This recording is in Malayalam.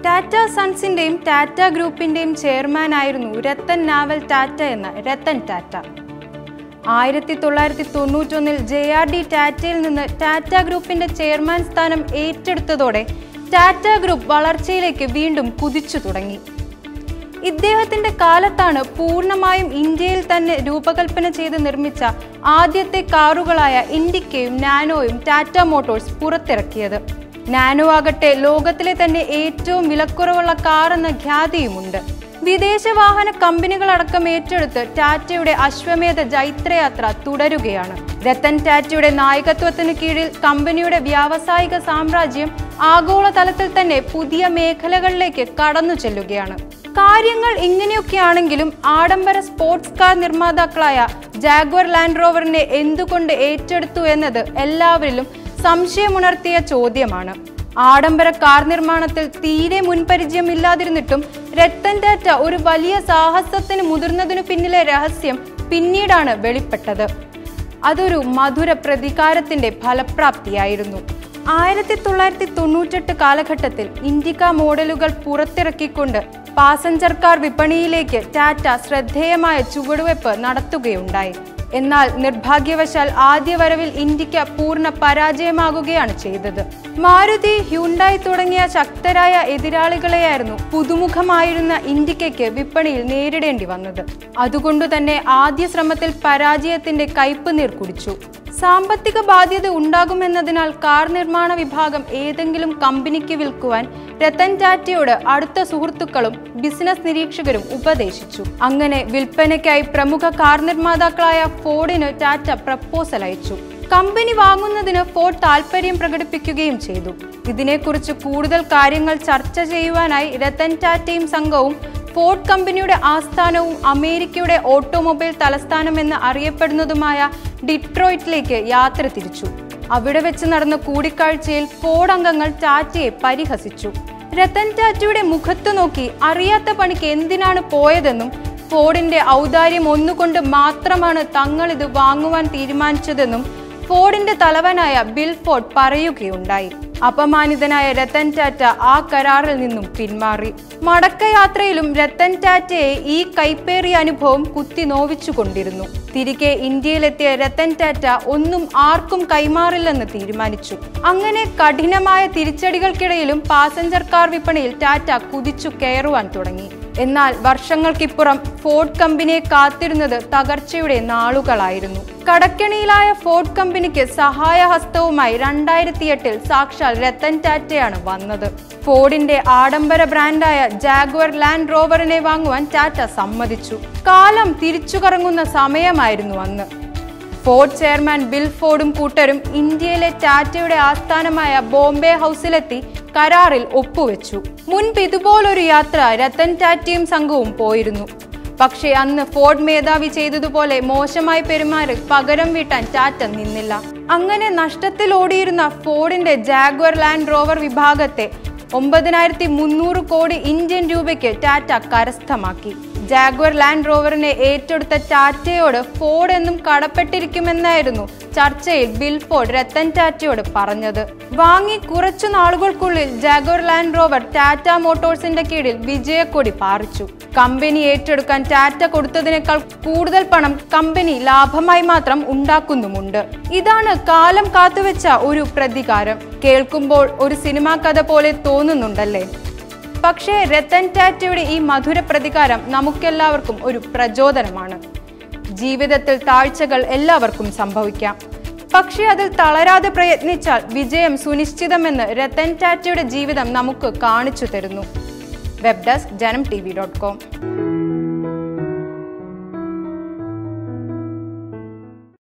ടാറ്റ സൺസിന്റെയും ടാറ്റ ഗ്രൂപ്പിന്റെയും ചെയർമാനായിരുന്നു രത്തൻ നാവൽ ടാറ്റ എന്ന രത്തൻ ടാറ്റ ആയിരത്തി തൊള്ളായിരത്തി തൊണ്ണൂറ്റൊന്നിൽ ജെ ആർ ഡി ടാറ്റയിൽ നിന്ന് ടാറ്റ ഗ്രൂപ്പിന്റെ ചെയർമാൻ സ്ഥാനം ഏറ്റെടുത്തതോടെ ടാറ്റ ഗ്രൂപ്പ് വളർച്ചയിലേക്ക് വീണ്ടും കുതിച്ചു തുടങ്ങി ഇദ്ദേഹത്തിന്റെ കാലത്താണ് പൂർണ്ണമായും ഇന്ത്യയിൽ തന്നെ രൂപകൽപ്പന ചെയ്ത് നിർമ്മിച്ച ആദ്യത്തെ കാറുകളായ ഇൻഡിക്കയും നാനോയും ടാറ്റ മോട്ടോഴ്സ് പുറത്തിറക്കിയത് നാനോ ആകട്ടെ ലോകത്തിലെ തന്നെ ഏറ്റവും വിലക്കുറവുള്ള കാർ എന്ന ഖ്യാതിയുമുണ്ട് വിദേശ വാഹന കമ്പനികളടക്കം ഏറ്റെടുത്ത് ടാറ്റയുടെ അശ്വമേധ ജൈത്രയാത്ര തുടരുകയാണ് രത്തൻ ടാറ്റയുടെ നായകത്വത്തിന് കീഴിൽ കമ്പനിയുടെ വ്യാവസായിക സാമ്രാജ്യം ആഗോളതലത്തിൽ തന്നെ പുതിയ മേഖലകളിലേക്ക് കടന്നു ചെല്ലുകയാണ് കാര്യങ്ങൾ ഇങ്ങനെയൊക്കെയാണെങ്കിലും ആഡംബര സ്പോർട്സ് കാർ നിർമ്മാതാക്കളായ ജാഗ്വർ ലാൻഡ് റോവറിനെ എന്തുകൊണ്ട് ഏറ്റെടുത്തു എന്നത് എല്ലാവരിലും സംശയമുണർത്തിയ ചോദ്യമാണ് ആഡംബര കാർ നിർമ്മാണത്തിൽ തീരെ മുൻപരിചയം ഇല്ലാതിരുന്നിട്ടും രത്തൻ ടാറ്റ ഒരു വലിയ സാഹസത്തിന് മുതിർന്നതിനു പിന്നിലെ രഹസ്യം പിന്നീടാണ് വെളിപ്പെട്ടത് അതൊരു മധുര പ്രതികാരത്തിന്റെ ഫലപ്രാപ്തിയായിരുന്നു ആയിരത്തി തൊള്ളായിരത്തി തൊണ്ണൂറ്റെട്ട് കാലഘട്ടത്തിൽ ഇൻഡിക്ക മോഡലുകൾ പുറത്തിറക്കിക്കൊണ്ട് പാസഞ്ചർ കാർ വിപണിയിലേക്ക് ടാറ്റ ശ്രദ്ധേയമായ ചുവടുവെപ്പ് നടത്തുകയുണ്ടായി എന്നാൽ നിർഭാഗ്യവശാൽ ആദ്യ വരവിൽ ഇന്ത്യക്ക് പൂർണ്ണ പരാജയമാകുകയാണ് ചെയ്തത് മാരുതി ഹ്യുണ്ടായി തുടങ്ങിയ ശക്തരായ എതിരാളികളെയായിരുന്നു പുതുമുഖമായിരുന്ന ഇന്ത്യക്ക് വിപണിയിൽ നേരിടേണ്ടി വന്നത് അതുകൊണ്ടു തന്നെ ആദ്യ ശ്രമത്തിൽ പരാജയത്തിന്റെ കയ്പ് നീർ കുടിച്ചു സാമ്പത്തിക ബാധ്യത ഉണ്ടാകുമെന്നതിനാൽ കാർ നിർമ്മാണ വിഭാഗം ഏതെങ്കിലും കമ്പനിക്ക് വിൽക്കുവാൻ രത്തൻ ടാറ്റയോട് അടുത്ത സുഹൃത്തുക്കളും ബിസിനസ് നിരീക്ഷകരും ഉപദേശിച്ചു അങ്ങനെ വിൽപ്പനയ്ക്കായി പ്രമുഖ കാർ നിർമ്മാതാക്കളായ ഫോർഡിന് ടാറ്റ പ്രപ്പോസൽ അയച്ചു കമ്പനി വാങ്ങുന്നതിന് ഫോർഡ് താൽപര്യം പ്രകടിപ്പിക്കുകയും ചെയ്തു ഇതിനെക്കുറിച്ച് കൂടുതൽ കാര്യങ്ങൾ ചർച്ച ചെയ്യുവാനായി രത്തൻ ടാറ്റയും സംഘവും ഫോർഡ് കമ്പനിയുടെ ആസ്ഥാനവും അമേരിക്കയുടെ ഓട്ടോമൊബൈൽ തലസ്ഥാനമെന്ന് അറിയപ്പെടുന്നതുമായ ഡിട്രോയിറ്റിലേക്ക് യാത്ര തിരിച്ചു അവിടെ വെച്ച് നടന്ന കൂടിക്കാഴ്ചയിൽ ഫോർഡ് അംഗങ്ങൾ ടാറ്റയെ പരിഹസിച്ചു രത്തൻ ടാറ്റയുടെ മുഖത്ത് നോക്കി അറിയാത്ത പണിക്ക് എന്തിനാണ് പോയതെന്നും ഫോർഡിന്റെ ഔദാര്യം ഒന്നുകൊണ്ട് മാത്രമാണ് തങ്ങൾ ഇത് വാങ്ങുവാൻ തീരുമാനിച്ചതെന്നും ഫോർഡിന്റെ തലവനായ ബിൽ ഫോർഡ് പറയുകയുണ്ടായി അപമാനിതനായ രത്തൻ ടാറ്റ ആ കരാറിൽ നിന്നും പിന്മാറി മടക്കയാത്രയിലും രത്തൻ ടാറ്റയെ ഈ കൈപ്പേറിയ അനുഭവം കുത്തി നോവിച്ചുകൊണ്ടിരുന്നു തിരികെ ഇന്ത്യയിലെത്തിയ രത്തൻ ടാറ്റ ഒന്നും ആർക്കും കൈമാറില്ലെന്ന് തീരുമാനിച്ചു അങ്ങനെ കഠിനമായ തിരിച്ചടികൾക്കിടയിലും പാസഞ്ചർ കാർ വിപണിയിൽ ടാറ്റ കുതിച്ചു കയറുവാൻ തുടങ്ങി എന്നാൽ വർഷങ്ങൾക്കിപ്പുറം ഫോർഡ് കമ്പനിയെ കാത്തിരുന്നത് തകർച്ചയുടെ നാളുകളായിരുന്നു കടക്കെണിയിലായ ഫോർഡ് കമ്പനിക്ക് സഹായഹസ്തവുമായി രണ്ടായിരത്തി എട്ടിൽ സാക്ഷാൽ രത്തൻ ടാറ്റയാണ് വന്നത് ഫോർഡിന്റെ ആഡംബര ബ്രാൻഡായ ജാഗ്വർ ലാൻഡ് റോവറിനെ വാങ്ങുവാൻ ടാറ്റ സമ്മതിച്ചു കാലം തിരിച്ചു കറങ്ങുന്ന സമയമായിരുന്നു അന്ന് ഫോർഡ് ചെയർമാൻ ബിൽ ഫോർഡും കൂട്ടരും ഇന്ത്യയിലെ ടാറ്റയുടെ ആസ്ഥാനമായ ബോംബെ ഹൗസിലെത്തി കരാറിൽ ഒപ്പുവെച്ചു മുൻപ് ഇതുപോലൊരു യാത്ര രത്തൻ ടാറ്റയും സംഘവും പോയിരുന്നു പക്ഷേ അന്ന് ഫോർഡ് മേധാവി ചെയ്തതുപോലെ മോശമായി പെരുമാറി പകരം വീട്ടാൻ ടാറ്റ നിന്നില്ല അങ്ങനെ നഷ്ടത്തിൽ ഓടിയിരുന്ന ഫോർഡിന്റെ ജാഗ്വർ ലാൻഡ് റോവർ വിഭാഗത്തെ ഒമ്പതിനായിരത്തി മുന്നൂറ് കോടി ഇന്ത്യൻ രൂപയ്ക്ക് ടാറ്റ കരസ്ഥമാക്കി ജാഗ്വർ ലാൻഡ് റോവറിനെ ഏറ്റെടുത്ത ടാറ്റയോട് ഫോർഡ് എന്നും കടപ്പെട്ടിരിക്കുമെന്നായിരുന്നു ചർച്ചയിൽ ബിൽ ഫോർഡ് രത്തൻ ടാറ്റയോട് പറഞ്ഞത് വാങ്ങി കുറച്ചു നാളുകൾക്കുള്ളിൽ ജാഗ്വർ ലാൻഡ് റോവർ ടാറ്റ മോട്ടോഴ്സിന്റെ കീഴിൽ വിജയക്കൊടി പാറിച്ചു കമ്പനി ഏറ്റെടുക്കാൻ ടാറ്റ കൊടുത്തതിനേക്കാൾ കൂടുതൽ പണം കമ്പനി ലാഭമായി മാത്രം ഉണ്ടാക്കുന്നുമുണ്ട് ഇതാണ് കാലം കാത്തുവെച്ച ഒരു പ്രതികാരം കേൾക്കുമ്പോൾ ഒരു സിനിമാ കഥ പോലെ തോന്നുന്നുണ്ടല്ലേ പക്ഷേ രത്തൻ ടാറ്റയുടെ ഈ മധുര പ്രതികാരം നമുക്കെല്ലാവർക്കും ഒരു പ്രചോദനമാണ് ജീവിതത്തിൽ താഴ്ചകൾ എല്ലാവർക്കും സംഭവിക്കാം പക്ഷേ അതിൽ തളരാതെ പ്രയത്നിച്ചാൽ വിജയം സുനിശ്ചിതമെന്ന് രത്തൻ ടാറ്റയുടെ ജീവിതം നമുക്ക് കാണിച്ചു തരുന്നു web desk Janam T V dot com